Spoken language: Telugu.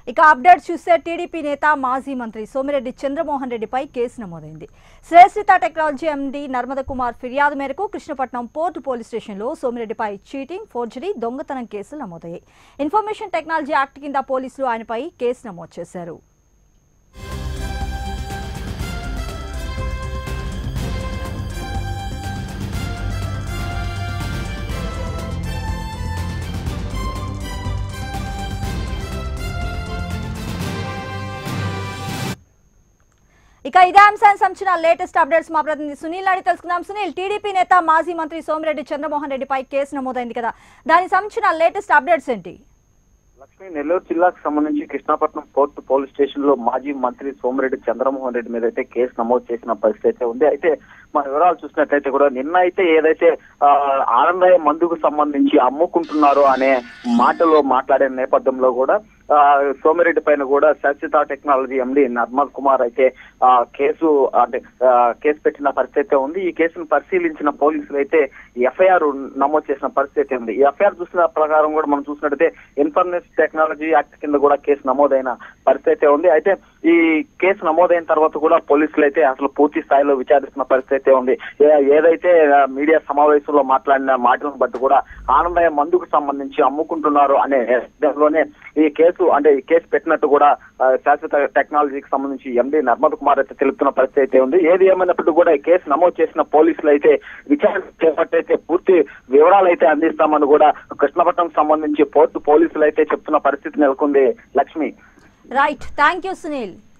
ఇక అప్డేట్ చూస్తే టీడీపీ నేత మాజీ మంత్రి సోమిరెడ్డి చంద్రమోహన్ రెడ్డిపై కేసు నమోదైంది శ్రేష్ఠిత టెక్నాలజీ ఎండీ నర్మద కుమార్ ఫిర్యాదు మేరకు కృష్ణపట్నం పోర్టు పోలీస్ స్టేషన్లో సోమిరెడ్డిపై చీటింగ్ ఫోర్జరీ దొంగతనం కేసులు నమోదయ్యాయి ఇన్ఫర్మేషన్ టెక్నాలజీ యాక్ట్ కింద పోలీసులు ఆయనపై కేసు నమోదు చేశారు ఇక ఇదే అంశానికి సంబంధించిన లేటెస్ట్ అప్డేట్స్ మా ప్రతినిధి సునీల్ అడిగి తెలుసుకుందాం సునీల్ టీడీపీ నేత మాజీ మంత్రి సోమిరెడ్డి చంద్రమోహన్ రెడ్డిపై కేసు నమోదైంది కదా దానికి సంబంధించిన లేటెస్ట్ అప్డేట్స్ ఏంటి లక్ష్మి నెల్లూరు జిల్లాకు సంబంధించి కృష్ణాపట్నం పోర్టు పోలీస్ స్టేషన్ లో మాజీ మంత్రి సోమిరెడ్డి చంద్రమోహన్ రెడ్డి మీద అయితే కేసు నమోదు చేసిన పరిస్థితి అయితే ఉంది అయితే మన వివరాలు చూసినట్లయితే కూడా నిన్న అయితే ఏదైతే ఆ, ఆనందయ్య మందుకు సంబంధించి అమ్ముకుంటున్నారో అనే మాటలో మాట్లాడే నేపథ్యంలో కూడా ఆ, సోమిరెడ్డి పైన కూడా శాశ్వత టెక్నాలజీ ఎండి నర్మల్ కుమార్ అయితే ఆ, కేసు అంటే ఆ, కేసు పెట్టిన పరిస్థితి అయితే ఉంది ఈ కేసును పరిశీలించిన పోలీసులు అయితే ఎఫ్ఐఆర్ నమోదు చేసిన పరిస్థితి అయితే ఉంది ఈ ఎఫ్ఐఆర్ చూసిన ప్రకారం కూడా మనం చూసినట్టయితే ఇన్ఫర్మేషన్ టెక్నాలజీ యాక్ట్ కింద కూడా కేసు నమోదైన పరిస్థితి అయితే ఉంది అయితే ఈ కేసు నమోదైన తర్వాత కూడా పోలీసులు అయితే అసలు పూర్తి స్థాయిలో విచారిస్తున్న పరిస్థితి అయితే ఉంది ఏ- ఏదైతే ఆ, మీడియా సమావేశంలో మాట్లాడిన మాటలను బట్టి కూడా ఆనందయ్య మందుకు సంబంధించి అమ్ముకుంటున్నారు అనే నేపథ్యంలోనే ఈ కేసు అంటే ఈ కేసు పెట్టినట్టు కూడా ఆ, శాశ్వత టెక్నాలజీకి సంబంధించి ఎండి నర్మద్ కుమార్ అయితే తెలుపుతున్న పరిస్థితి అయితే ఉంది ఏది ఏమైనప్పటికీ కూడా ఈ కేసు నమోదు చేసిన పోలీసులు అయితే విచారణ చేపట్టయితే పూర్తి వివరాలు అయితే అందిస్తామని కూడా కృష్ణపట్నం సంబంధించి పోర్టు పోలీసులు అయితే చెప్తున్న పరిస్థితి నెలకొంది Lakshmi right thank you Sunil